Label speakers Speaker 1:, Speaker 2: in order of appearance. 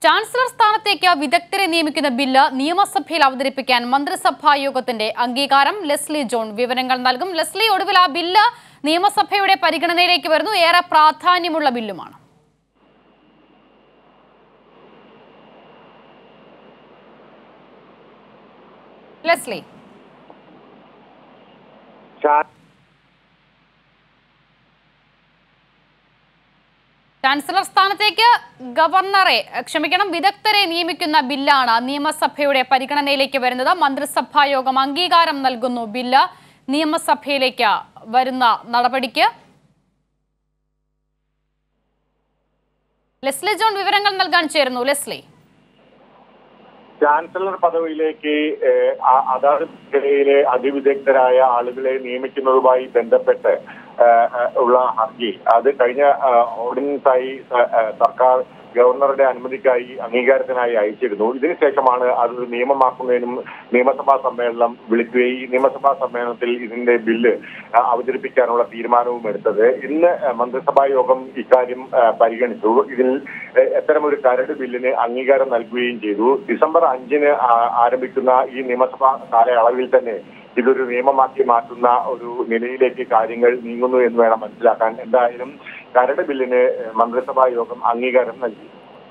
Speaker 1: chancellor സ്ഥാനത്തേക്ക് വിദഗ്ധരെ നിയമിക്കുന്ന bill നിയമസഭയിൽ അവതരിപ്പിക്കാൻ മന്ത്രിസഭാ യോഗത്തിന്റെ അംഗീകാരം ലെസ്ലി ജോൺ വിവരങ്ങൾ നൽകും ലെസ്ലി ഒടുവിൽ ആ ബില്ല് നിയമസഭയുടെ പരിഗണനയിലേക്ക് വരുന്നു ഏറെ പ്രാധാന്യമുള്ള ബില്ലുമാണ് ലെസ്ലി
Speaker 2: ചാ-
Speaker 1: ചാൻസലർ സ്ഥാനത്തേക്ക് ഗവർണറെ ക്ഷമിക്കണം വിദഗ്ധരെ നിയമിക്കുന്ന ബില്ലാണ് നിയമസഭയുടെ പരിഗണനയിലേക്ക് വരുന്നത് മന്ത്രിസഭാ യോഗം അംഗീകാരം നൽകുന്നു ബില്ല് നിയമസഭയിലേക്ക് വരുന്ന നടപടിക്ക് ലെസ്ലി ജോൺ വിവരങ്ങൾ നൽകാൻ ചേരുന്നു ലെസ്ലി
Speaker 2: ചാൻസലർ പദവിയിലേക്ക് ഏഹ്, ആ- അതാത് മേഖലയിലെ അതിവിദഗ്ധരായ ആളുകളെ നിയമിക്കുന്നതുമായി ബന്ധപ്പെട്ട് ഏഹ്, ഏഹ്, ഉള്ള ഹർജി അത് കഴിഞ്ഞ ഏഹ്, ഓർഡിനൻസായി സ- ഏഹ്, സർക്കാർ ഗവർണറുടെ അനുമതിക്കായി അംഗീകാരത്തിനായി അയച്ചിരുന്നു ഇതിനുശേഷമാണ് അത് നിയമമാക്കുന്നതിനും നിയമസഭാ സമ്മേളനം വിളിക്കുകയും ഈ നിയമസഭാ സമ്മേളനത്തിൽ ഇതിന്റെ ബില്ല് ആ, അവതരിപ്പിക്കാനുള്ള തീരുമാനവും എടുത്തത് ഇന്ന് ആ, മന്ത്രിസഭാ യോഗം ഇക്കാര്യം ആ, പരിഗണിച്ചു ഇതിൽ എ, അത്തരമൊരു കരട് ബില്ലിന് അംഗീകാരം നൽകുകയും ചെയ്തു ഡിസംബർ അഞ്ചിന് ആ- ആരംഭിക്കുന്ന ഈ നിയമസഭാ കാലയളവിൽ തന്നെ ഇതൊരു നിയമമാക്കി മാറ്റുന്ന ഒരു നിലയിലേക്ക് കാര്യങ്ങൾ നീങ്ങുന്നു എന്ന് വേണം മനസ്സിലാക്കാൻ എന്തായാലും കരട് ബില്ലിന് മന്ത്രിസഭാ യോഗം അംഗീകാരം നൽകി